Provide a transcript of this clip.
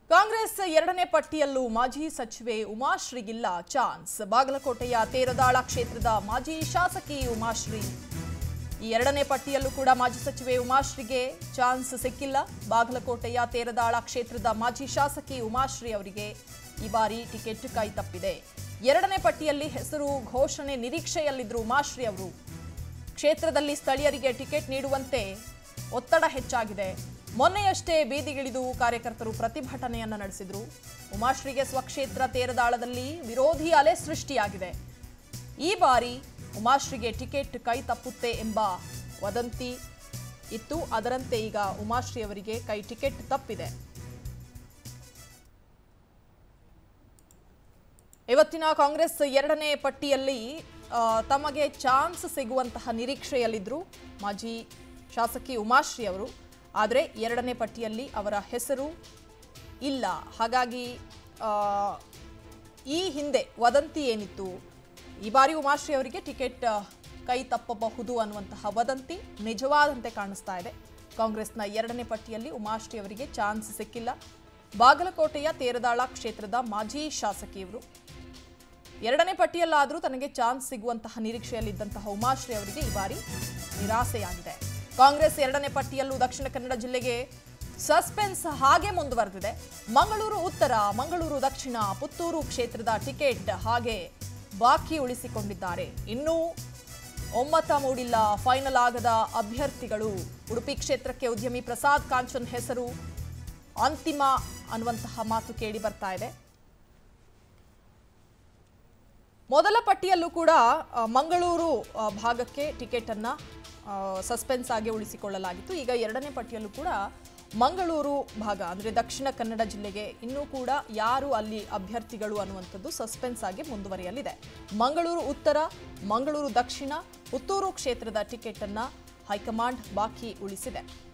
ಕಾಂಗ್ರೆಸ್ ಎರಡನೇ ಪಟ್ಟಿಯಲ್ಲೂ ಮಾಜಿ ಸಚಿವೆ ಉಮಾಶ್ರೀಗಿಲ್ಲ ಚಾನ್ಸ್ ಬಾಗಲಕೋಟೆಯ ತೇರದಾಳ ಕ್ಷೇತ್ರದ ಮಾಜಿ ಶಾಸಕಿ ಉಮಾಶ್ರೀ ಈ ಎರಡನೇ ಪಟ್ಟಿಯಲ್ಲೂ ಕೂಡ ಮಾಜಿ ಸಚಿವೆ ಉಮಾಶ್ರೀಗೆ ಚಾನ್ಸ್ ಸಿಕ್ಕಿಲ್ಲ ಬಾಗಲಕೋಟೆಯ ತೇರದಾಳ ಕ್ಷೇತ್ರದ ಮಾಜಿ ಶಾಸಕಿ ಉಮಾಶ್ರೀ ಅವರಿಗೆ ಈ ಬಾರಿ ಟಿಕೆಟ್ ಕೈ ತಪ್ಪಿದೆ ಎರಡನೇ ಪಟ್ಟಿಯಲ್ಲಿ ಹೆಸರು ಘೋಷಣೆ ನಿರೀಕ್ಷೆಯಲ್ಲಿದ್ರು ಉಮಾಶ್ರೀ ಅವರು ಕ್ಷೇತ್ರದಲ್ಲಿ ಸ್ಥಳೀಯರಿಗೆ ಟಿಕೆಟ್ ನೀಡುವಂತೆ ಒತ್ತಡ ಹೆಚ್ಚಾಗಿದೆ ಮೊನ್ನೆಯಷ್ಟೇ ಬೀದಿಗಿಳಿದು ಕಾರ್ಯಕರ್ತರು ಪ್ರತಿಭಟನೆಯನ್ನ ನಡೆಸಿದ್ರು ಉಮಾಶ್ರೀಗೆ ಸ್ವಕ್ಷೇತ್ರ ತೇರದಾಳದಲ್ಲಿ ವಿರೋಧಿ ಅಲೆ ಸೃಷ್ಟಿಯಾಗಿದೆ ಈ ಬಾರಿ ಉಮಾಶ್ರೀಗೆ ಟಿಕೆಟ್ ಕೈ ತಪ್ಪುತ್ತೆ ಎಂಬ ವದಂತಿ ಇತ್ತು ಅದರಂತೆ ಈಗ ಉಮಾಶ್ರೀ ಅವರಿಗೆ ಕೈ ಟಿಕೆಟ್ ತಪ್ಪಿದೆ ಇವತ್ತಿನ ಕಾಂಗ್ರೆಸ್ ಎರಡನೇ ಪಟ್ಟಿಯಲ್ಲಿ ಆ, ತಮಗೆ ಚಾನ್ಸ್ ಸಿಗುವಂತಹ ನಿರೀಕ್ಷೆಯಲ್ಲಿದ್ದರು ಮಾಜಿ ಶಾಸಕಿ ಉಮಾಶ್ರೀ ಅವರು ಆದರೆ ಎರಡನೇ ಪಟ್ಟಿಯಲ್ಲಿ ಅವರ ಹೆಸರು ಇಲ್ಲ ಹಾಗಾಗಿ ಆ, ಈ ಹಿಂದೆ ವದಂತಿ ಏನಿತ್ತು ಈ ಬಾರಿ ಉಮಾಶ್ರೀ ಅವರಿಗೆ ಟಿಕೆಟ್ ಆ, ಕೈ ತಪ್ಪಬಹುದು ಅನ್ನುವಂತಹ ವದಂತಿ ನಿಜವಾದಂತೆ ಕಾಣಿಸ್ತಾ ಇದೆ ಕಾಂಗ್ರೆಸ್ನ ಎರಡನೇ ಪಟ್ಟಿಯಲ್ಲಿ ಉಮಾಶ್ರೀ ಅವರಿಗೆ ಚಾನ್ಸ್ ಸಿಕ್ಕಿಲ್ಲ ಬಾಗಲಕೋಟೆಯ ತೇರದಾಳ ಕ್ಷೇತ್ರದ ಮಾಜಿ ಶಾಸಕಿ ಇವರು ಎರಡನೇ ಪಟ್ಟಿಯಲ್ಲಾದರೂ ತನಗೆ ಚಾನ್ಸ್ ಸಿಗುವಂತಹ ನಿರೀಕ್ಷೆಯಲ್ಲಿದ್ದಂತಹ ಉಮಾಶ್ರೀ ಅವರಿಗೆ ಈ ಬಾರಿ ನಿರಾಸೆಯಾಗಿದೆ ಕಾಂಗ್ರೆಸ್ ಎರಡನೇ ಪಟ್ಟಿಯಲ್ಲೂ ದಕ್ಷಿಣ ಕನ್ನಡ ಜಿಲ್ಲೆಗೆ ಸಸ್ಪೆನ್ಸ್ ಹಾಗೆ ಮುಂದುವರೆದಿದೆ ಮಂಗಳೂರು ಉತ್ತರ ಮಂಗಳೂರು ದಕ್ಷಿಣ ಪುತ್ತೂರು ಕ್ಷೇತ್ರದ ಟಿಕೆಟ್ ಹಾಗೆ ಬಾಕಿ ಉಳಿಸಿಕೊಂಡಿದ್ದಾರೆ ಇನ್ನೂ ಒಮ್ಮತ ಮೂಡಿಲ್ಲ ಫೈನಲ್ ಆಗದ ಅಭ್ಯರ್ಥಿಗಳು ಉಡುಪಿ ಕ್ಷೇತ್ರಕ್ಕೆ ಉದ್ಯಮಿ ಪ್ರಸಾದ್ ಕಾಂಚನ್ ಹೆಸರು ಅಂತಿಮ ಅನ್ನುವಂತಹ ಮಾತು ಕೇಳಿ ಬರ್ತಾ ಇದೆ ಮೊದಲ ಪಟ್ಟಿಯಲ್ಲೂ ಕೂಡ ಆ, ಮಂಗಳೂರು ಆ, ಭಾಗಕ್ಕೆ ಟಿಕೆಟ್ ಅನ್ನ ಆ, ಸಸ್ಪೆನ್ಸ್ ಆಗಿ ಉಳಿಸಿಕೊಳ್ಳಲಾಗಿತ್ತು ಈಗ ಎರಡನೇ ಪಟ್ಟಿಯಲ್ಲೂ ಕೂಡ ಮಂಗಳೂರು ಭಾಗ ಅಂದರೆ ದಕ್ಷಿಣ ಕನ್ನಡ ಜಿಲ್ಲೆಗೆ ಇನ್ನೂ ಕೂಡ ಯಾರು ಅಲ್ಲಿ ಅಭ್ಯರ್ಥಿಗಳು ಅನ್ನುವಂಥದ್ದು ಸಸ್ಪೆನ್ಸ್ ಆಗಿ ಮುಂದುವರಿಯಲಿದೆ ಮಂಗಳೂರು ಉತ್ತರ ಮಂಗಳೂರು ದಕ್ಷಿಣ ಪುತ್ತೂರು ಕ್ಷೇತ್ರದ ಟಿಕೆಟ್ ಅನ್ನ ಹೈಕಮಾಂಡ್ ಬಾಕಿ ಉಳಿಸಿದೆ